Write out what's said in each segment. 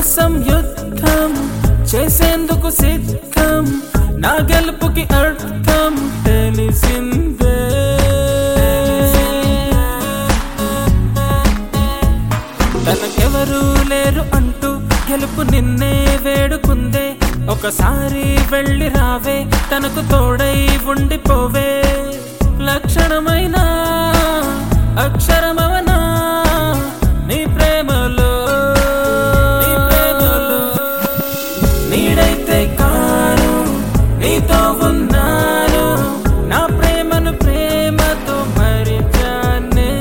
కోసం యుద్ధం చేసేందుకు సిద్ధం నా గెలుపుకి అర్థం తెలిసిందే తనకెవరూ లేరు అంటూ గెలుపు నిన్నే వేడుకుందే ఒకసారి వెళ్ళి రావే తనకు తోడై ఉండిపోవే లక్షణమైన అక్షరమవనా నీ ప్రేమలో నీ ప్రేమలో నీడైతే కాను నీతో ఉన్నాను నా ప్రేమను ప్రేమతో మరిచానే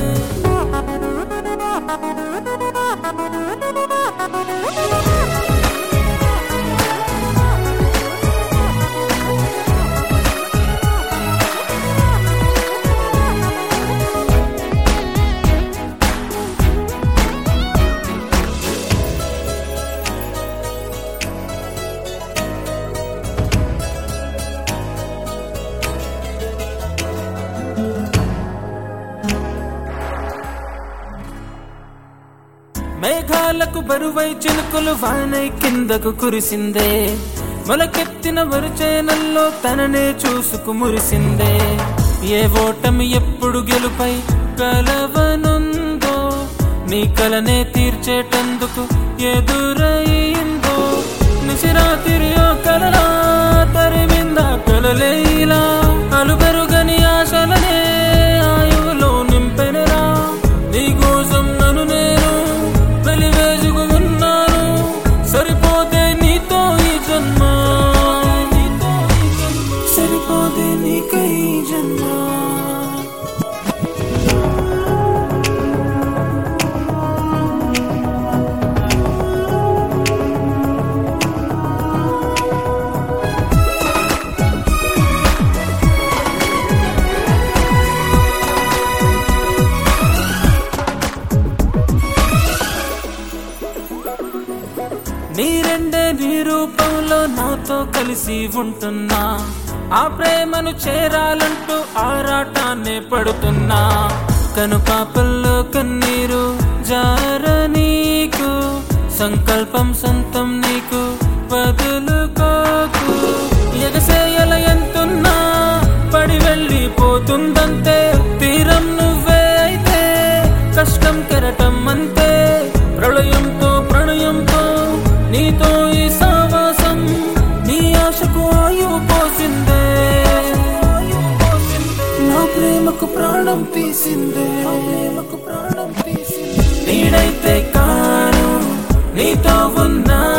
మేఘాలకు బరువై చినుకులు వానై కిందకు కురిసిందే మొలకెత్తిన వరుచేనల్లో తననే చూసుకు మురిసిందే ఏ ఓటమి ఎప్పుడు గెలుపై కలవనుందో నీ కలనే తీర్చేటందుకు ఎదురయిందో నిశిరాతిరి ఓ కలలా తరిమిందా కలలేలా అలుబెరుగని ఆశలనే ఆయువులో నింపెనరా నీ కోసం నన్ను నేను వెలివేసుకు ఉన్నాను సరిపోతే నీతో ఈ జన్మ సరిపోతే నీకై జన్మ నీ రెండే నీ రూపంలో నాతో కలిసి ఉంటున్నా ఆ ప్రేమను చేరాలంటూ ఆరాటాన్ని పడుతున్నా కను పాపల్లో కన్నీరు జార నీకు సంకల్పం సొంతం నీకు వదులుకోకు ఎగసేయల ఎంతున్నా పడి వెళ్ళిపోతుందంతే తీరం నువ్వే అయితే కష్టం కెరటం అంతే ప్రళయంతో ప్రణయంతో నీతో ఈ సావాసం నీ ఆశకు ఆయువు పోసిందే నా ప్రేమకు ప్రాణం తీసిందే ప్రేమకు ప్రాణం తీసిందే నీడైతే కాను నీతో ఉన్నా